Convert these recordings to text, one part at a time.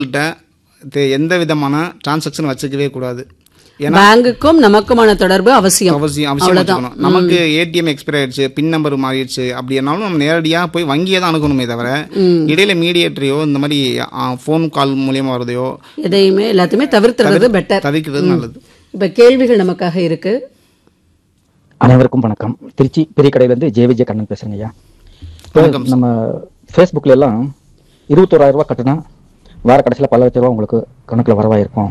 கிட்ட எந்த விதமான டிரான்சாக்ஷன் வச்சுக்கவே கூடாது ஏன்னா பேங்குக்கும் நமக்குமான தொடர்பு அவசியம் அவசியம் அவசியம் வச்சுக்கணும் நமக்கு ஏடிஎம் எக்ஸ்பைர் ஆயிடுச்சு பின் நம்பர் மாறிடுச்சு அப்படின்னாலும் நம்ம நேரடியாக போய் வங்கியை தான் அணுகணுமே தவிர இடையில மீடியேட்டரையோ இந்த மாதிரி ஃபோன் கால் மூலியமா வரதையோ எதையுமே எல்லாத்தையுமே தவிர்த்துறது பெட்டர் தவிர்க்கிறது நல்லது இப்ப கேள்விகள் நமக்காக இருக்கு அனைவருக்கும் வணக்கம் திருச்சி பெரிய கடையிலேருந்து ஜே விஜய கண்ணன் பேசுறேங்க ஐயா இப்போ நம்ம ஃபேஸ்புக்கில் எல்லாம் இருபத்தோராயிரம் ரூபாய் கட்டினா வார கடைசியில் பல லட்ச ரூபா உங்களுக்கு கணக்கில் வரவாயிருக்கும்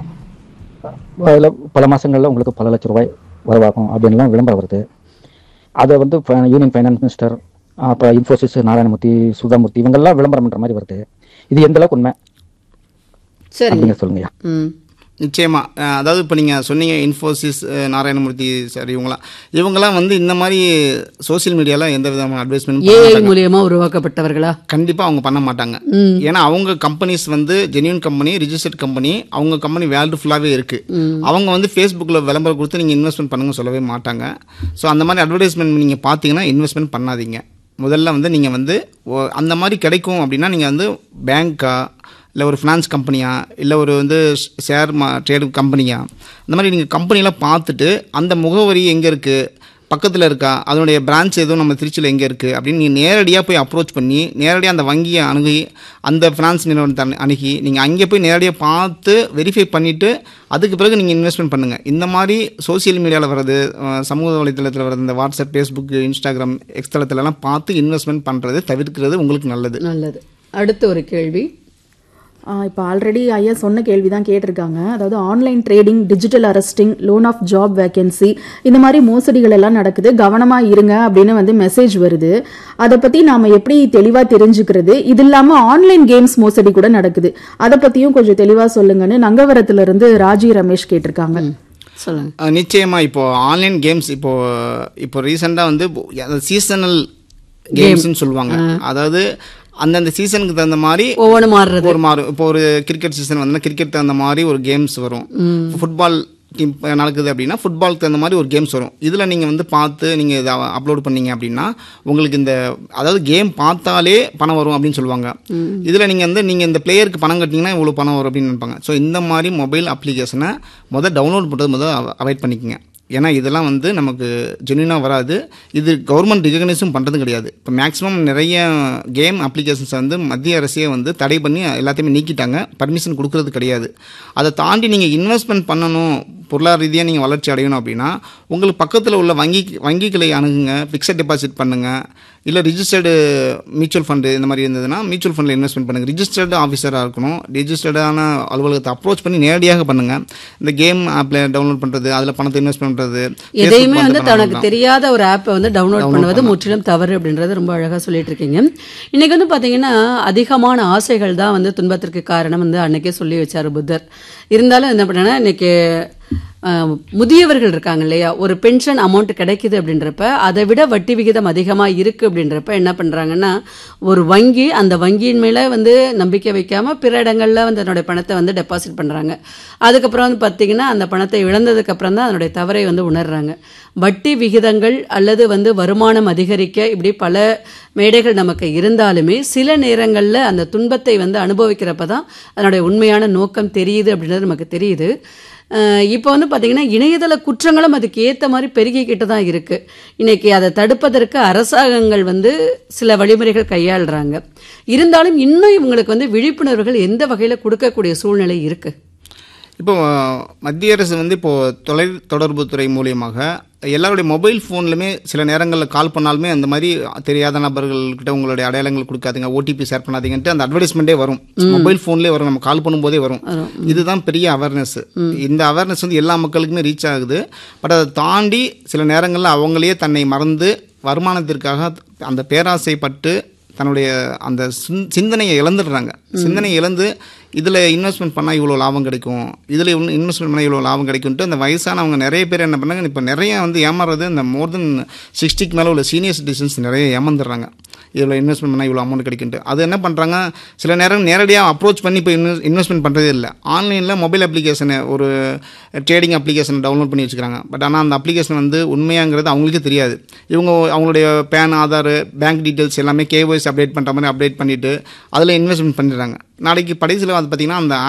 அதில் பல மாதங்களில் உங்களுக்கு பல லட்ச ரூபாய் வரவாகும் அப்படின்லாம் விளம்பரம் வருது அதை வந்து ஃப- யூனியன் ஃபைனான்ஸ் மினிஸ்டர் அப்புறம் இன்ஃபோசிஸ் நாராயணமூர்த்தி சுதாமூர்த்தி இவங்கெல்லாம் விளம்பரம் பண்ணுற மாதிரி வருது இது எந்த அளவுக்கு உண்மை சரிங்க அப்படிங்க சொல்லுங்கய்யா ம் நிச்சயமா அஹ் அதாவது இப்போ நீங்கள் சொன்னீங்க இன்ஃபோசிஸ் அஹ் நாராயணமூர்த்தி சார் இவங்களாம் இவங்களாம் வந்து இந்த மாதிரி சோஷியல் மீடியாவில் எந்த விதமான அட்வைஸ்மெண்ட் ஏஐ மூலியமா உருவாக்கப்பட்டவர்களா கண்டிப்பாக அவங்க பண்ண மாட்டாங்க ஏன்னா அவங்க கம்பெனிஸ் வந்து ஜென்யூன் கம்பெனி ரிஜிஸ்டர்ட் கம்பெனி அவங்க கம்பெனி வேர்ல்டு ஃபுல்லாகவே இருக்குது அவங்க வந்து ஃபேஸ்புக்கில் விளம்பரம் கொடுத்து நீங்கள் இன்வெஸ்ட்மெண்ட் பண்ணுங்க சொல்லவே மாட்டாங்க ஸோ அந்த மாதிரி அட்வர்டைஸ்மெண்ட் நீங்கள் பார்த்தீங்கன்னா இன்வெஸ்ட்மெண்ட் பண்ணாதீங்க முதல்ல வந்து நீங்கள் வந்து ஓ- அந்த மாதிரி கிடைக்கும் அப்படின்னா நீங்கள் வந்து பேங்க்கா இல்லை ஒரு ஃபினான்ஸ் கம்பெனியா இல்லை ஒரு வந்து ஷேர் மா ட்ரேடு கம்பெனியா அந்த மாதிரி நீங்கள் கம்பெனிலாம் பார்த்துட்டு அந்த முகவரி எங்கே இருக்குது பக்கத்தில் இருக்கா அதனுடைய பிரான்ச் எதுவும் நம்ம திருச்சியில் எங்கே இருக்குது அப்படின்னு நீங்கள் நேரடியாக போய் அப்ரோச் பண்ணி நேரடியாக அந்த வங்கியை அணுகி அந்த ஃபினான்ஸ் நிறுவனத்தை அணு- அணுகி நீங்கள் அங்கே போய் நேரடியாக பார்த்து வெரிஃபை பண்ணிவிட்டு அதுக்கு பிறகு நீங்கள் இன்வெஸ்ட்மெண்ட் பண்ணுங்கள் இந்த மாதிரி சோஷியல் மீடியாவில் வர்றது அஹ், சமூக வலைத்தளத்தில் வர்றது இந்த வாட்ஸ்அப் ஃபேஸ்புக் இன்ஸ்டாகிராம் எக்ஸ் தளத்துலலாம் பார்த்து இன்வெஸ்ட்மெண்ட் பண்ணுறது தவிர்க்கிறது உங்களுக்கு நல்லது நல்லது அடுத்த ஒரு கேள்வி இப்போ ஆல்ரெடி ஐயா சொன்ன கேள்வி தான் கேட்டிருக்காங்க அதாவது online trading digital arresting loan app job vacancy இந்த மாதிரி மோசடிகள் எல்லாம் நடக்குது கவனமாக இருங்க அப்படின்னு வந்து மெசேஜ் வருது அதை பற்றி நாம் எப்படி தெளிவாக தெரிஞ்சுக்கிறது இது இல்லாமல் ஆன்லைன் கேம்ஸ் மோசடி கூட நடக்குது அதை பற்றியும் கொஞ்சம் தெளிவாக சொல்லுங்கன்னு நங்கவரத்துலேருந்து ராஜி ரமேஷ் கேட்டிருக்காங்க சொல்லுங்க அஹ் நிச்சயமா இப்போ ஆன்லைன் கேம்ஸ் இப்போ இப்போ ரீசெண்டாக வந்து சீசனல் கேம்ஸ்னு சொல்லுவாங்க அதாவது அந்தந்த சீசனுக்கு தகுந்த மாதிரி ஒவ்வொன்று மாறுறது ஒரு மாறும் இப்போ ஒரு கிரிக்கெட் சீசன் வந்து கிரிக்கெட் தகுந்த மாதிரி ஒரு கேம்ஸ் வரும் ஃபுட்பால் டீம் நடக்குது அப்படின்னா ஃபுட்பாலுக்கு தகுந்த மாதிரி ஒரு கேம்ஸ் வரும் இதில் நீங்கள் வந்து பார்த்து நீங்கள் இதை அப்லோட் பண்ணீங்க அப்படின்னா உங்களுக்கு இந்த அதாவது கேம் பார்த்தாலே பணம் வரும் அப்படின்னு சொல்லுவாங்க இதில் நீங்கள் வந்து நீங்கள் இந்த பிளேயருக்கு பணம் கட்டினீங்கன்னா இவ்வளோ பணம் வரும் அப்படின்னு நினைப்பாங்க ஸோ இந்த மாதிரி மொபைல் அப்ளிகேஷனை முதல் டவுன்லோட் பண்ணுறது முதல் அவாய்ட் பண்ணிக்கங்க ஏன்னா இதெல்லாம் வந்து நமக்கு ஜென்யூனாக வராது இது கவர்மெண்ட் ரிகக்னைஸும் பண்ணுறது கிடையாது இப்போ மேக்ஸிமம் நிறைய கேம் அப்ளிகேஷன்ஸை வந்து மத்திய அரசே வந்து தடை பண்ணி எல்லாத்தையுமே நீக்கிட்டாங்க பர்மிஷன் கொடுக்கறது கிடையாது அதை தாண்டி நீங்கள் இன்வெஸ்ட்மெண்ட் பண்ணணும் பொருளாதார ரீதியாக நீங்கள் வளர்ச்சி அடையணும் அப்படின்னா உங்களுக்கு பக்கத்தில் உள்ள வங்கி வங்கிகளை அணுகுங்க ஃபிக்ஸட் டெபாசிட் பண்ணுங்கள் இல்லை ரிஜிஸ்டர்டு மியூச்சுவல் ஃபண்டு இந்த மாதிரி இருந்ததுன்னா மியூச்சுவல் ஃபண்டில் இன்வெஸ்ட்மெண்ட் பண்ணுங்கள் ரிஜிஸ்டர்டு ஆஃபீஸராக இருக்கணும் ரிஜிஸ்டர்டான அலுவலகத்தை அப்ரோச் பண்ணி நேரடியாக பண்ணுங்கள் இந்த கேம் ஆப்பில் டவுன்லோட் பண்ணுறது அதில் பணத்தை இன்வெஸ்ட் பண்ணுறது எதையுமே வந்து தனக்கு தெரியாத ஒரு ஆப்பை வந்து டவுன்லோட் பண்ணுவது முற்றிலும் தவறு அப்படின்றது ரொம்ப அழகா சொல்லிட்டு இருக்கீங்க இன்னைக்கு வந்து பாத்தீங்கன்னா அதிகமான ஆசைகள் தான் வந்து துன்பத்திற்கு காரணம் வந்து அன்னைக்கே சொல்லி வச்சாரு புத்தர் இருந்தாலும் என்ன பண்ணேன்னா இன்னைக்கு அஹ், முதியவர்கள் இருக்காங்க இல்லையா ஒரு பென்ஷன் அமௌண்ட் கிடைக்குது அப்படின்றப்ப அதை விட வட்டி விகிதம் அதிகமாக இருக்கு அப்படின்றப்ப என்ன பண்றாங்கன்னா ஒரு வங்கி அந்த வங்கியின் மேல வந்து நம்பிக்கை வைக்காம பிற இடங்கள்ல வந்து தன்னுடைய பணத்தை வந்து டெபாசிட் பண்றாங்க அதுக்கப்புறம் வந்து பார்த்தீங்கன்னா அந்த பணத்தை இழந்ததுக்கு அப்புறம் தான் அதனுடைய தவறை வந்து உணர்றாங்க வட்டி விகிதங்கள் அல்லது வந்து வருமானம் அதிகரிக்க இப்படி பல மேடைகள் நமக்கு இருந்தாலுமே சில நேரங்களில் அந்த துன்பத்தை வந்து அனுபவிக்கிறப்ப தான் அதனுடைய உண்மையான நோக்கம் தெரியுது அப்படின்றது நமக்கு தெரியுது அஹ் இப்போ வந்து பார்த்தீங்கன்னா இணையதள குற்றங்களும் அதுக்கு ஏற்ற மாதிரி பெருகிக்கிட்டு தான் இருக்கு இன்னைக்கு அதை தடுப்பதற்கு அரசாங்கங்கள் வந்து சில வழிமுறைகள் கையாளுறாங்க இருந்தாலும் இன்னும் இவங்களுக்கு வந்து விழிப்புணர்வுகள் எந்த வகையில் கொடுக்கக்கூடிய சூழ்நிலை இருக்கு இப்போ மத்திய அரசு வந்து இப்போ தொலை தொடர்புத்துறை மூலியமாக எல்லாருடைய மொபைல் ஃபோன்லுமே சில நேரங்களில் கால் பண்ணாலுமே அந்த மாதிரி தெரியாத நபர்கள்கிட்ட உங்களுடைய அடையாளங்கள் கொடுக்காதீங்க ஓடிபி ஷேர் பண்ணாதீங்கன்ட்டு அந்த அட்வர்டைஸ்மெண்ட்டே வரும் மொபைல் ஃபோன்லேயே வரும் நம்ம கால் பண்ணும்போதே வரும் இதுதான் பெரிய அவேர்னஸ் இந்த அவேர்னஸ் வந்து எல்லா மக்களுக்குமே ரீச் ஆகுது பட் அதை தாண்டி சில நேரங்களில் அவங்களே தன்னை மறந்து வருமானத்திற்காக அந்த பேராசைப்பட்டு தன்னுடைய அந்த சிந்- சிந்தனையை இழந்துடுறாங்க சிந்தனையை இழந்து இதில் இன்வெஸ்ட்மெண்ட் பண்ணால் இவ்வளோ லாபம் கிடைக்கும் இதில் இன்வெஸ்ட்மெண்ட் பண்ணால் இவ்வளோ லாபம் கிடைக்கும்ட்டு அந்த வயசானவங்க நிறைய பேர் என்ன பண்ணாங்க இப்போ நிறைய வந்து ஏமாறுறது இந்த மோர் தென் சிக்ஸ்டிக்கு மேலே உள்ள சீனியர் சிட்டிசன்ஸ் நிறைய ஏமாந்துடுறாங்க இதில் இன்வெஸ்ட்மெண்ட் பண்ணால் இவ்வளோ அமௌண்ட் கிடைக்குன்ட்டு அது என்ன பண்ணுறாங்க சில நேரம் நேரடியாக அப்ரோச் பண்ணி இப்போ இன்வெஸ்ட் இன்வெஸ்ட்மெண்ட் பண்ணுறதே இல்லை ஆன்லைனில் மொபைல் அப்ளிகேஷனை ஒரு ட்ரேடிங் அப்ளிகேஷன் டவுன்லோட் பண்ணி வச்சுக்கிறாங்க பட் ஆனால் அந்த அப்ளிகேஷன் வந்து உண்மையாங்கிறது அவங்களுக்கே தெரியாது இவங்க அவங்களுடைய பேன் ஆதார் பேங்க் டீட்டெயில்ஸ் எல்லாமே கேஒய்ஸ் அப்டேட் பண்ணுற மாதிரி அப்டேட் பண்ணிவிட்டு அதில் இன்வெஸ்ட்மெண்ட் பண்ணிடுறாங்க நாளைக்கு கடைசியில் வந்து பார்த்தீங்கன்னா அந்த